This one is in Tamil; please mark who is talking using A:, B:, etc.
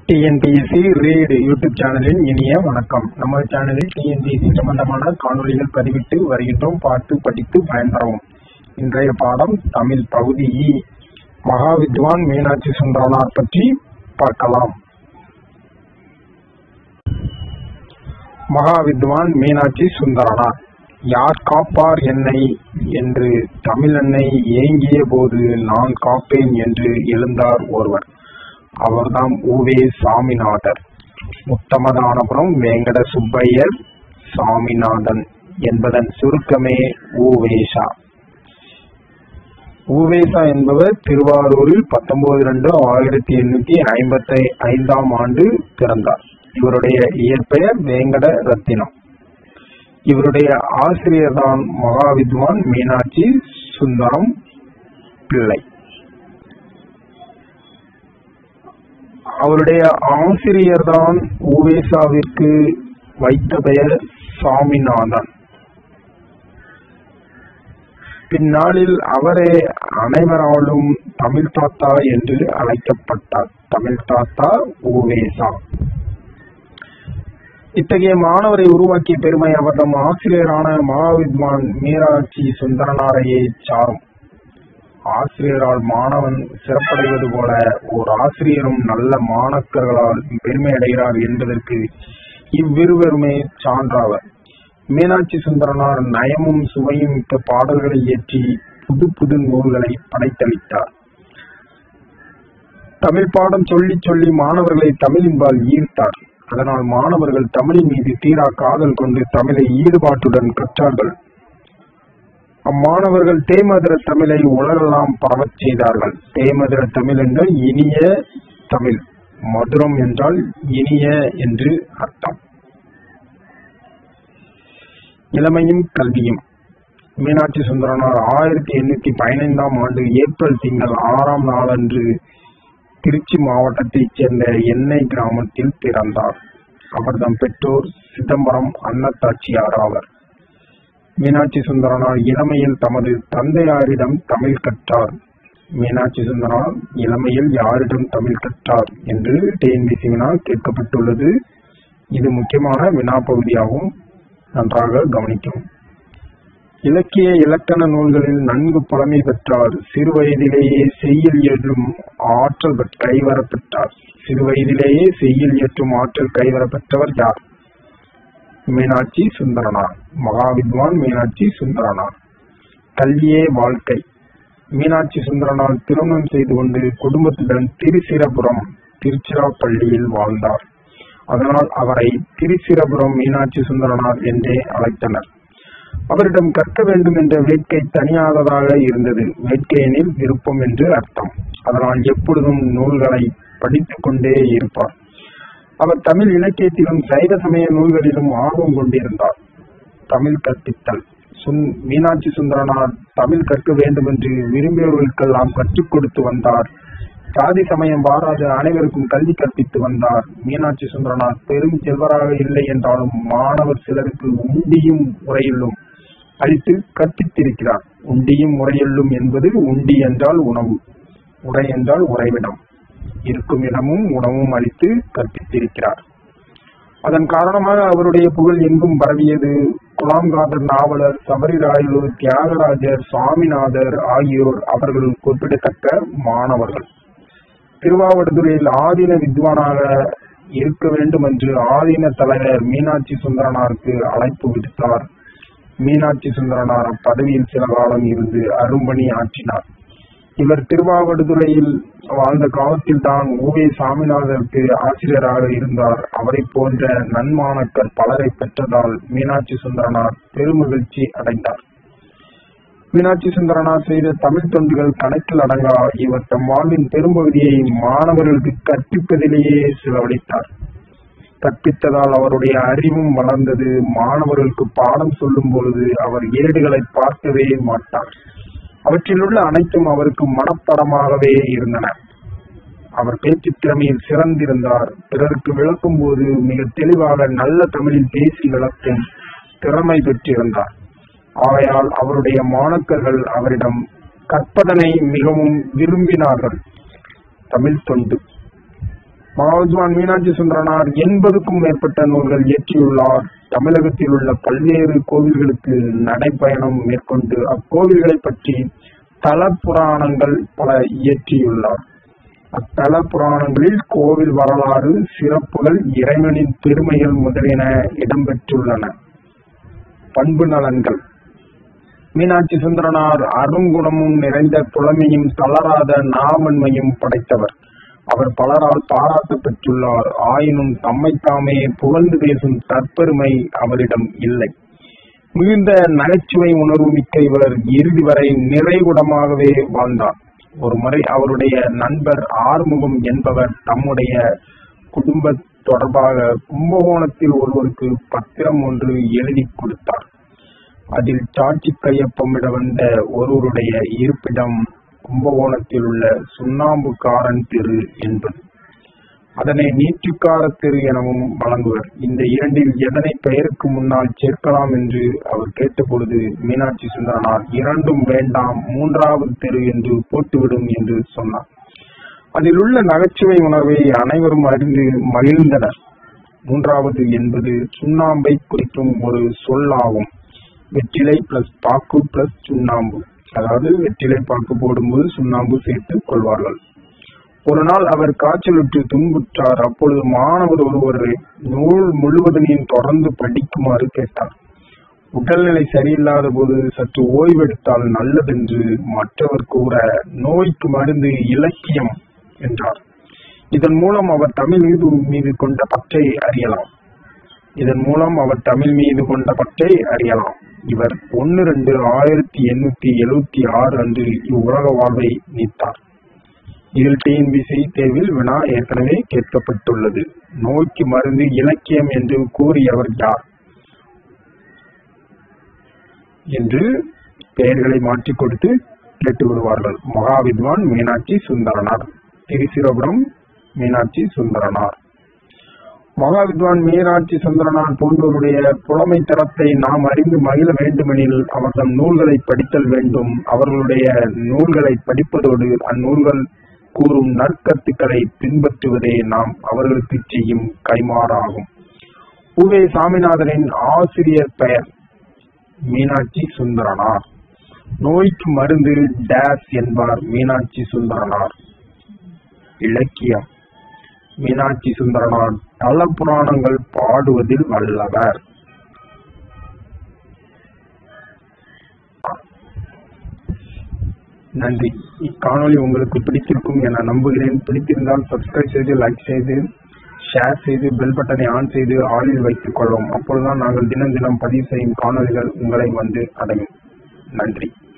A: டிஎன்பிஎஸ்சி ரீட் யூடியூப் சேனலின் இனிய வணக்கம் நம்ம சேனலில் டிஎன்பிஎஸ்சி சம்பந்தமான காணொளிகள் பதிவிட்டு வருகின்றோம் பார்த்து படித்து பயன்பெறவும் இன்றைய பாடம் தமிழ் பகுதி இ. மகா வித்வான் மீனாட்சி சுந்தரனார் பற்றி பார்க்கலாம் மகா வித்வான் மீனாட்சி சுந்தரனார் யார் காப்பார் என்னை என்று தமிழன்னை ஏங்கிய போது நான் காப்பேன் என்று எழுந்தார் ஒருவர் அவர்தாம் உவே சாமிநாதர் முத்தமதானபுரம் வேங்கட சுப்பையர் சாமிநாதன் என்பதன் சுருக்கமே ஊவேசா ஊவேசா என்பவர் திருவாரூரில் பத்தொன்பது ரெண்டு ஆயிரத்தி எண்ணூத்தி ஐம்பத்தி ஐந்தாம் ஆண்டு பிறந்தார் இவருடைய இயற்பெயர் வேங்கட ரத்தினம் இவருடைய ஆசிரியர் தான் மகாவித்வான் மீனாட்சி சுந்தரம் பிள்ளை அவருடைய ஆசிரியர் தான் ஊவேசாவிற்கு வைத்த பெயர் சாமிநாதன் பின்னாளில் அவரே அனைவராலும் தமிழ் தாத்தா என்று அழைக்கப்பட்டார் தமிழ் தாத்தா ஊவேசா இத்தகைய மாணவரை உருவாக்கிய பெருமை அவர்தம் ஆசிரியரான மகாவித்வான் மீனாட்சி சுந்தரனாரையே சாரும் ஆசிரியரால் மாணவன் சிறப்படைவது போல ஓர் ஆசிரியரும் நல்ல மாணக்கர்களால் பெருமை அடைகிறார் என்பதற்கு இவ்விருவருமே சான்றாவர் மீனாட்சி சுந்தரனார் நயமும் சுவையும் மிக்க பாடல்களை இயற்றி புது புது நூல்களை படைத்தளித்தார் தமிழ் பாடம் சொல்லி சொல்லி மாணவர்களை தமிழின்பால் ஈர்த்தார் அதனால் மாணவர்கள் தமிழின் மீது தீரா காதல் கொண்டு தமிழை ஈடுபாட்டுடன் கற்றார்கள் அம்மாணவர்கள் தேமதுர தமிழை உலகெல்லாம் பரவச் செய்தார்கள் தேமதுர தமிழ் என்றால் இனிய தமிழ் மதுரம் என்றால் இனிய என்று அர்த்தம் இளமையும் கல்வியும் மீனாட்சி சுந்தரனார் ஆயிரத்தி எண்ணூத்தி பதினைந்தாம் ஆண்டு ஏப்ரல் திங்கள் ஆறாம் நாளன்று திருச்சி மாவட்டத்தைச் சேர்ந்த எண்ணெய் கிராமத்தில் பிறந்தார் அவர்தம் பெற்றோர் சிதம்பரம் அன்னத்தாட்சியார் ஆவர் மீனாட்சி சுந்தரனார் இளமையில் தமது தந்தையாரிடம் தமிழ் கற்றார் மீனாட்சி சுந்தரனார் இளமையில் யாரிடம் தமிழ் கற்றார் என்று டிஎன்பிசி வினா கேட்கப்பட்டுள்ளது இது முக்கியமான வினா பகுதியாகும் நன்றாக கவனிக்கும் இலக்கிய இலக்கண நூல்களில் நன்கு புலமை பெற்றார் சிறு வயதிலேயே செய்யில் இயற்றும் ஆற்றல் கைவரப்பெற்றார் சிறு வயதிலேயே செய்யில் இயற்றும் ஆற்றல் கைவரப்பெற்றவர் யார் மீனாட்சி சுந்தரனார் மகாவித்வான் மீனாட்சி சுந்தரனார் கல்வியே வாழ்க்கை மீனாட்சி சுந்தரனார் திருமணம் செய்து கொண்டு குடும்பத்துடன் திருச்சிரபுரம் திருச்சிராப்பள்ளியில் வாழ்ந்தார் அதனால் அவரை திருச்சிரபுரம் மீனாட்சி சுந்தரனார் என்றே அழைத்தனர் அவரிடம் கற்க வேண்டும் என்ற வேட்கை தனியாததாக இருந்தது வேட்கையெனில் விருப்பம் என்று அர்த்தம் அதனால் எப்பொழுதும் நூல்களை படித்துக் கொண்டே இருப்பார் அவர் தமிழ் இலக்கியத்திலும் சைவ சமய நூல்களிலும் ஆர்வம் கொண்டிருந்தார் தமிழ் கற்பித்தல் சுந் மீனாட்சி சுந்தரனார் தமிழ் கற்க வேண்டும் என்று விரும்பியவர்களுக்கெல்லாம் கற்றுக் கொடுத்து வந்தார் சாதி சமயம் பாராத அனைவருக்கும் கல்வி கற்பித்து வந்தார் மீனாட்சி சுந்தரனார் பெரும் செல்வராக இல்லை என்றாலும் மாணவர் சிலருக்கு உண்டியும் உரையுள்ளும் அளித்து கற்பித்திருக்கிறார் உண்டியும் உரையுள்ளும் என்பது உண்டி என்றால் உணவு உரை என்றால் உறைவிடம் இருக்கும் இடமும் உணவும் அளித்து கற்பித்திருக்கிறார் அதன் காரணமாக அவருடைய புகழ் எங்கும் பரவியது குலாம்காதர் நாவலர் சபரிராயலு தியாகராஜர் சுவாமிநாதர் ஆகியோர் அவர்கள் குறிப்பிடத்தக்க மாணவர்கள் திருவாவடுதுறையில் ஆதீன வித்வானாக இருக்க வேண்டும் என்று ஆதீன தலைவர் மீனாட்சி சுந்தரனாருக்கு அழைப்பு விடுத்தார் மீனாட்சி சுந்தரனார் அப்பதவியில் சில காலம் இருந்து அரும்பணி ஆற்றினார் இவர் திருவாவடுதுறையில் வாழ்ந்த காலத்தில் தான் ஊவே சாமிநாதருக்கு ஆசிரியராக இருந்தார் அவரை போன்ற நன்மாணக்கர் பலரை பெற்றதால் மீனாட்சி சுந்தரனார் பெருமகிழ்ச்சி அடைந்தார் மீனாட்சி சுந்தரனார் செய்த தமிழ் தொண்டுகள் கணக்கில் அடங்கா இவர் தம் வாழ்வின் பெரும்பகுதியை மாணவர்களுக்கு கற்பிப்பதிலேயே செலவழித்தார் கற்பித்ததால் அவருடைய அறிவும் வளர்ந்தது மாணவர்களுக்கு பாடம் சொல்லும் பொழுது அவர் ஏடுகளை பார்க்கவே மாட்டார் அவற்றில் உள்ள அனைத்தும் அவருக்கு மனப்படமாகவே இருந்தன அவர் பேச்சு திறமையில் சிறந்திருந்தார் பிறருக்கு விளக்கும் போது மிக தெளிவாக நல்ல தமிழில் பேசி விளக்கும் திறமை பெற்றிருந்தார் ஆகையால் அவருடைய மாணக்கர்கள் அவரிடம் கற்பதனை மிகவும் விரும்பினார்கள் தமிழ் தொண்டு மகாவித்வான் மீனாட்சி சுந்தரனார் எண்பதுக்கும் மேற்பட்ட நூல்கள் இயற்றியுள்ளார் தமிழகத்தில் உள்ள பல்வேறு கோவில்களுக்கு நடைப்பயணம் மேற்கொண்டு அக்கோவில்களை பற்றி தல புராணங்கள் பல இயற்றியுள்ளார் அத்தல புராணங்களில் கோவில் வரலாறு சிறப்புகள் இறைவனின் பெருமைகள் முதலியன இடம்பெற்றுள்ளன பண்பு நலன்கள் மீனாட்சி சுந்தரனார் அருங்குணமும் நிறைந்த புலமையும் தளராத நாவன்மையும் படைத்தவர் அவர் பலரால் பாராட்டு பெற்றுள்ளார் ஆயினும் தம்மை தாமே புகழ்ந்து பேசும் தற்பெருமை அவரிடம் இல்லை மிகுந்த நகைச்சுவை உணர்வு மிக்க இவர் இறுதி வரை நிறைகுடமாகவே வாழ்ந்தார் ஒரு முறை அவருடைய நண்பர் ஆறுமுகம் என்பவர் தம்முடைய குடும்ப தொடர்பாக கும்பகோணத்தில் ஒருவருக்கு பத்திரம் ஒன்று எழுதி கொடுத்தார் அதில் சாட்சி கையொப்பமிட வந்த ஒருவருடைய இருப்பிடம் கும்பகோணத்தில் உள்ள சுண்ணாம்புக்காரன் தெரு என்பது அதனை நீற்றுக்கார தெரு எனவும் வழங்குவர் இந்த இரண்டில் எதனை பெயருக்கு முன்னால் சேர்க்கலாம் என்று அவர் கேட்டபொழுது மீனாட்சி சுந்தரனார் இரண்டும் வேண்டாம் மூன்றாவது தெரு என்று போட்டுவிடும் என்று சொன்னார் அதில் உள்ள நகைச்சுவை உணர்வை அனைவரும் அறிந்து மகிழ்ந்தனர் மூன்றாவது என்பது சுண்ணாம்பை குறிக்கும் ஒரு சொல்லாகும் வெற்றிலை பிளஸ் பாக்கு பிளஸ் சுண்ணாம்பு அதாவது வெற்றிலை பாக்கு போடும்போது சுண்ணாம்பு சேர்த்து கொள்வார்கள் ஒரு நாள் அவர் காய்ச்சலுற்று துன்புற்றார் அப்பொழுது மாணவர் ஒருவர் நூல் முழுவதனையும் தொடர்ந்து படிக்குமாறு கேட்டார் உடல்நிலை சரியில்லாத போது சற்று ஓய்வெடுத்தால் நல்லதென்று மற்றவர் கூற நோய்க்கு மருந்து இலக்கியம் என்றார் இதன் மூலம் அவர் தமிழ் மீது மீது கொண்ட பற்றை அறியலாம் இதன் மூலம் அவர் தமிழ் மீது கொண்ட பற்றை அறியலாம் இவர் ஒன்னு ரெண்டு ஆயிரத்தி எண்ணூத்தி எழுவத்தி ஆறு அன்று இவ்வுலக வாழ்வை நீத்தார் இதில் டிஎன்பிசி தேர்வில் வினா ஏற்கனவே கேட்கப்பட்டுள்ளது நோய்க்கு மருந்து இலக்கியம் என்று கூறியவர் யார் என்று பெயர்களை மாற்றிக் கொடுத்து கேட்டு விடுவார்கள் மகாவித்வான் மீனாட்சி சுந்தரனார் திருச்சிரபுரம் மீனாட்சி சுந்தரனார் மகாவித்வான் மீனாட்சி சுந்தரனார் போன்றோருடைய புலமை தரத்தை நாம் அறிந்து மகிழ வேண்டுமெனில் அவர்கள் நூல்களை படித்தல் வேண்டும் அவர்களுடைய நூல்களை படிப்பதோடு அந்நூல்கள் கூறும் நற்கருத்துக்களை பின்பற்றுவதே நாம் அவர்களுக்கு செய்யும் கைமாறாகும் உவே சாமிநாதனின் ஆசிரியர் பெயர் மீனாட்சி சுந்தரனார் நோய்க்கு மருந்து டேஸ் என்பார் மீனாட்சி சுந்தரனார் இலக்கியம் மீனாட்சி சுந்தரனார் தல புராணங்கள் பாடுவதில் வல்லவர் நன்றி இக்காணொலி உங்களுக்கு பிடித்திருக்கும் என நம்புகிறேன் பிடித்திருந்தால் சப்ஸ்கிரைப் செய்து லைக் செய்து ஷேர் செய்து பெல் பட்டனை ஆன் செய்து ஆளில் வைத்துக் கொள்ளும் அப்பொழுதுதான் நாங்கள் தினம் தினம் பதிவு செய்யும் காணொலிகள் உங்களை வந்து அடையும் நன்றி